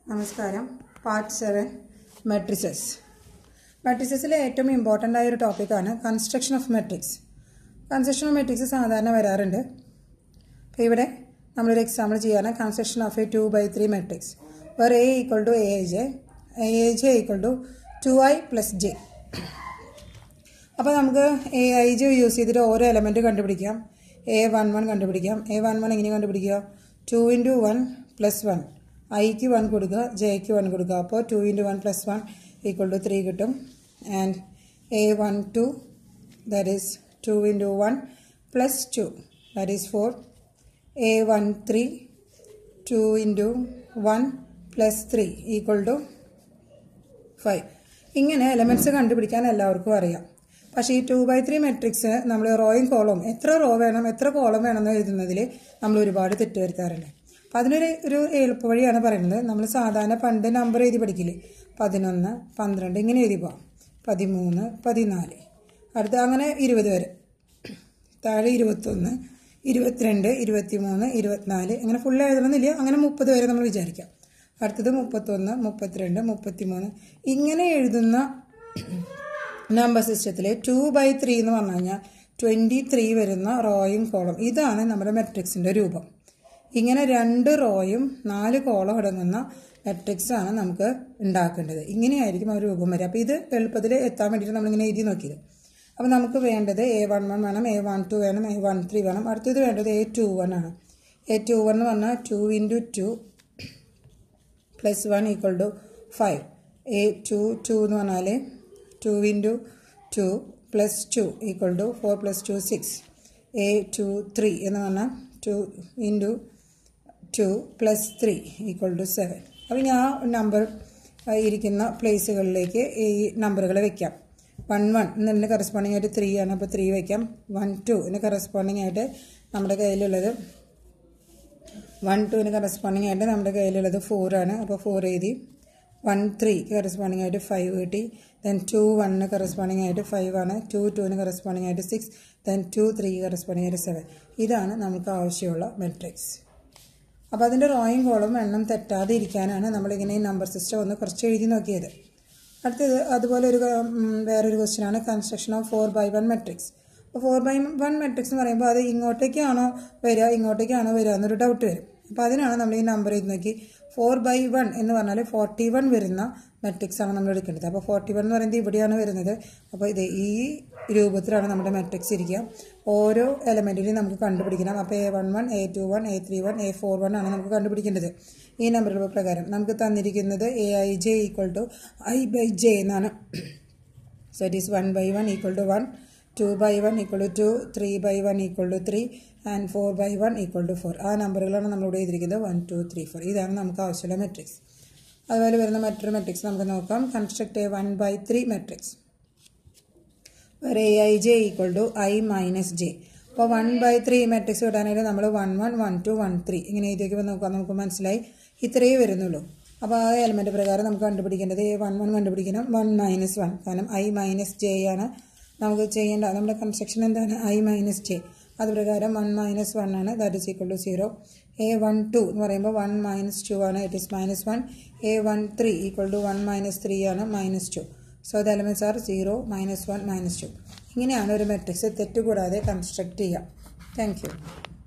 നമസ്കാരം part seven matrices മെട്രിസസിലെ ഏറ്റവും important ആയ ഒരു ടോപ്പിക്കാണ് construction of matrix construction of matrix സാധാരണ വരാറുണ്ട് അപ്പോൾ ഇവിടെ നമ്മളൊരു എക്സാമ്പിൾ ചെയ്യാണ് construction of a two by three matrix where a equal to a i j a i j equal to two i plus j അപ്പോൾ നമുക്ക് എ ഐ ജെ യൂസ് ചെയ്തിട്ട് ഓരോ എലമെൻറ്റ് കണ്ടുപിടിക്കാം എ വൺ വൺ കണ്ടുപിടിക്കാം a one one എങ്ങനെ കണ്ടുപിടിക്കുക two into one plus one ഐക്ക് one കൊടുക്കുക ജെക്ക് വൺ കൊടുക്കുക അപ്പോൾ two into one plus one equal to three കിട്ടും and a one two that is two into one plus two that is four a one three two into one plus three equal to five ഇങ്ങനെ elements കണ്ടുപിടിക്കാൻ എല്ലാവർക്കും അറിയാം പക്ഷേ ഈ to by three matrix നമ്മൾ റോയും കോളവും എത്ര raw വേണം എത്ര കോളം വേണമെന്ന് എഴുതുന്നതിൽ നമ്മൾ ഒരുപാട് തെറ്റ് വരുത്താറുണ്ട് അപ്പം അതിനൊരു ഒരു എളുപ്പവഴിയാണ് പറയുന്നത് നമ്മൾ സാധാരണ പണ്ട് നമ്പർ എഴുതി പഠിക്കില്ലേ പതിനൊന്ന് പന്ത്രണ്ട് ഇങ്ങനെ എഴുതി പോവാം പതിമൂന്ന് പതിനാല് അടുത്ത അങ്ങനെ ഇരുപത് വരെ താഴെ ഇരുപത്തൊന്ന് ഇരുപത്തിരണ്ട് ഇരുപത്തിമൂന്ന് ഇരുപത്തിനാല് അങ്ങനെ ഫുൾ എഴുതണമെന്നില്ല അങ്ങനെ മുപ്പത് വരെ നമ്മൾ വിചാരിക്കാം അടുത്തത് മുപ്പത്തൊന്ന് മുപ്പത്തിരണ്ട് മുപ്പത്തിമൂന്ന് ഇങ്ങനെ എഴുതുന്ന നമ്പർ സിസ്റ്റത്തിൽ ടു ബൈ ത്രീ എന്ന് പറഞ്ഞു കഴിഞ്ഞാൽ ട്വൻറ്റി ത്രീ വരുന്ന റോയും കോളം ഇതാണ് നമ്മുടെ മെട്രിക്സിൻ്റെ രൂപം ഇങ്ങനെ രണ്ട് റോയും നാല് കോളം അടങ്ങുന്ന മെട്രിക്സ് ആണ് നമുക്ക് ഉണ്ടാക്കേണ്ടത് ഇങ്ങനെയായിരിക്കും ആ രൂപം വരിക അപ്പോൾ ഇത് എളുപ്പത്തിൽ എത്താൻ വേണ്ടിയിട്ട് നമ്മളിങ്ങനെ എഴുതി നോക്കിയത് അപ്പോൾ നമുക്ക് വേണ്ടത് എ വൺ വൺ വേണം എ വൺ ടു വേണം എ വൺ ത്രീ വേണം അടുത്തത് വേണ്ടത് എ ടു വൺ ആണ് എ ടു വൺ എന്ന് പറഞ്ഞാൽ two into two plus one equal to five a two two എന്ന് പറഞ്ഞാൽ two into two plus two equal to four plus two six a two three എന്ന് പറഞ്ഞാൽ two into two plus three equal to seven അപ്പോൾ ഞാൻ number ഇരിക്കുന്ന പ്ലേസുകളിലേക്ക് ഈ നമ്പറുകൾ വെക്കാം വൺ വൺ എന്നതിന് കറസ്പോണ്ടിങ് ആയിട്ട് ത്രീ ആണ് അപ്പോൾ ത്രീ വയ്ക്കാം വൺ ടു ഇതിന് കറസ്പോണ്ടിങ് ആയിട്ട് നമ്മുടെ കയ്യിലുള്ളത് വൺ ടുവിന് കറസ്പോണ്ടിങ് ആയിട്ട് നമ്മുടെ കയ്യിലുള്ളത് ഫോർ ആണ് അപ്പോൾ ഫോർ എഴുതി വൺ ത്രീ കറസ്പോണ്ടിങ് ആയിട്ട് ഫൈവ് കിട്ടി ദെൻ ടു വണ്ണിന് കറസ്പോണ്ടിങ് ആയിട്ട് ഫൈവ് ആണ് ടു ടുവിന് കറസ്പോണ്ടിങ് ആയിട്ട് six then two three corresponding ആയിട്ട് സെവൻ ഇതാണ് നമുക്ക് ആവശ്യമുള്ള മെട്രിക്സ് അപ്പോൾ അതിൻ്റെ റോയും കോളും എണ്ണം തെറ്റാതെ ഇരിക്കാനാണ് നമ്മളിങ്ങനെ ഈ നമ്പർ സിസ്റ്റം ഒന്ന് കുറച്ച് എഴുതി നോക്കിയത് അടുത്തത് അതുപോലെ ഒരു വേറൊരു ക്വസ്റ്റ്യനാണ് construction of four by one matrix അപ്പോൾ ഫോർ ബൈ വൺ മെട്രിക്സ് എന്ന് പറയുമ്പോൾ അത് ഇങ്ങോട്ടേക്കാണോ വരിക ഇങ്ങോട്ടേക്കാണോ വരിക എന്നൊരു ഡൗട്ട് വരും അപ്പോൾ അതിനാണ് നമ്മൾ ഈ നമ്പർ എഴുതി നോക്കി ഫോർ ബൈ വൺ എന്ന് പറഞ്ഞാൽ ഫോർട്ടി വൺ വരുന്ന മെട്രിക്സ് ആണ് നമ്മൾ എടുക്കേണ്ടത് അപ്പോൾ ഫോർട്ടി വൺ എന്ന് പറയുന്നത് ഇവിടെയാണ് വരുന്നത് അപ്പോൾ ഇത് ഈ രൂപത്തിലാണ് നമ്മുടെ മെട്രിക്സ് ഇരിക്കുക ഓരോ എലമെൻറ്റിനെയും നമുക്ക് കണ്ടുപിടിക്കണം അപ്പോൾ a one one a two one a three one a four one ആണ് നമുക്ക് കണ്ടുപിടിക്കേണ്ടത് ഈ നമ്പറുകൾ പ്രകാരം നമുക്ക് തന്നിരിക്കുന്നത് a i j equal to i by j എന്നാണ് so it is one by one equal to one two by one equal to two three by one equal to three and four by one equal to four ആ നമ്പറുകളാണ് നമ്മളിവിടെ എഴുതിയിരിക്കുന്നത് one two three four ഇതാണ് നമുക്ക് ആവശ്യമുള്ള matrix അതുപോലെ വരുന്ന മറ്റൊരു മെട്രിക്സ് നമുക്ക് നോക്കാം construct a one by three matrix വേറെ a i j equal to i minus j അപ്പോൾ വൺ ബൈ ത്രീ മെട്രിക്സ് കിട്ടാനായിട്ട് നമ്മൾ one one one two one three ഇങ്ങനെ എഴുതി വയ്ക്കുമ്പോൾ നോക്കാം നമുക്ക് മനസ്സിലായി ഇത്രയേ വരുന്നുള്ളൂ അപ്പോൾ ആ എലമെൻറ്റ് പ്രകാരം നമുക്ക് കണ്ടുപിടിക്കേണ്ടത് എ വൺ വൺ കണ്ടുപിടിക്കണം വൺ മൈനസ് വൺ കാരണം ഐ മൈനസ് ജെ ആണ് നമുക്ക് ചെയ്യേണ്ട നമ്മുടെ കൺസ്ട്രക്ഷൻ എന്താണ് ഐ മൈനസ് ജെ അത് പ്രകാരം വൺ മൈനസ് വൺ ആണ് that is equal to zero a one two എന്ന് പറയുമ്പോൾ വൺ മൈനസ് ടു ആണ് it is minus one a one three equal to one minus three ആണ് minus two so the elements are zero minus one minus two ഇങ്ങനെയാണ് ഒരു matrix തെറ്റുകൂടാതെ construct ചെയ്യുക thank U